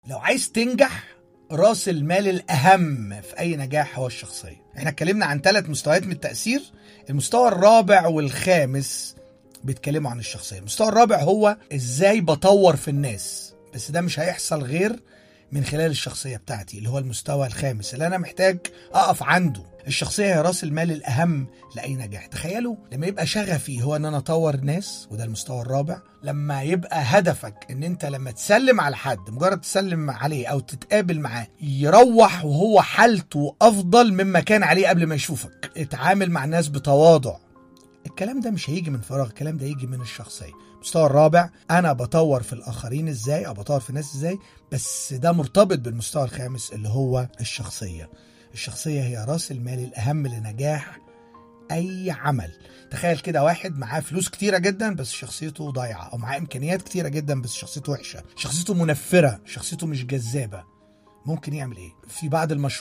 لو عايز تنجح راس المال الأهم في أي نجاح هو الشخصية احنا اتكلمنا عن ثلاث مستويات من التأثير المستوى الرابع والخامس بيتكلموا عن الشخصية المستوى الرابع هو ازاي بطور في الناس بس ده مش هيحصل غير من خلال الشخصية بتاعتي اللي هو المستوى الخامس اللي أنا محتاج أقف عنده الشخصية هي راس المال الأهم لأي نجاح تخيلوا لما يبقى شغفي هو أن أنا أطور ناس وده المستوى الرابع لما يبقى هدفك أن أنت لما تسلم على حد مجرد تسلم عليه أو تتقابل معاه يروح وهو حالته أفضل مما كان عليه قبل ما يشوفك اتعامل مع الناس بتواضع الكلام ده مش هيجي من فراغ الكلام ده يجي من الشخصية المستوى الرابع أنا بطور في الآخرين إزاي أو بطور في الناس إزاي بس ده مرتبط بالمستوى الخامس اللي هو الشخصية الشخصية هي رأس المال الأهم لنجاح أي عمل تخيل كده واحد معاه فلوس كتيرة جدا بس شخصيته ضايعة أو معاه إمكانيات كتيرة جدا بس شخصيته وحشة شخصيته منفرة شخصيته مش جذابة ممكن يعمل إيه؟ في بعض المشروعات